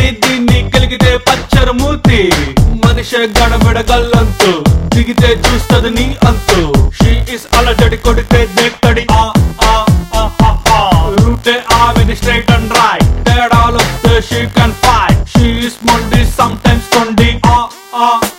దాన్ని దీన్ని కలిగితే పచ్చర మూతి మనిషి గడబిడ గల్లంతు దిగితే చూస్తది నీ అంతు షీ ఇస్ అలజడి కొడితే దేక్కడి ఆ ఆ ఆ ఆ, ఆ. రూటే ఆవిది స్ట్రైట్ అండ్ రైట్ తేడాలు వస్తే she can fight she is మొండి సమ్ టైమ్స్ కొండి ఆ ఆ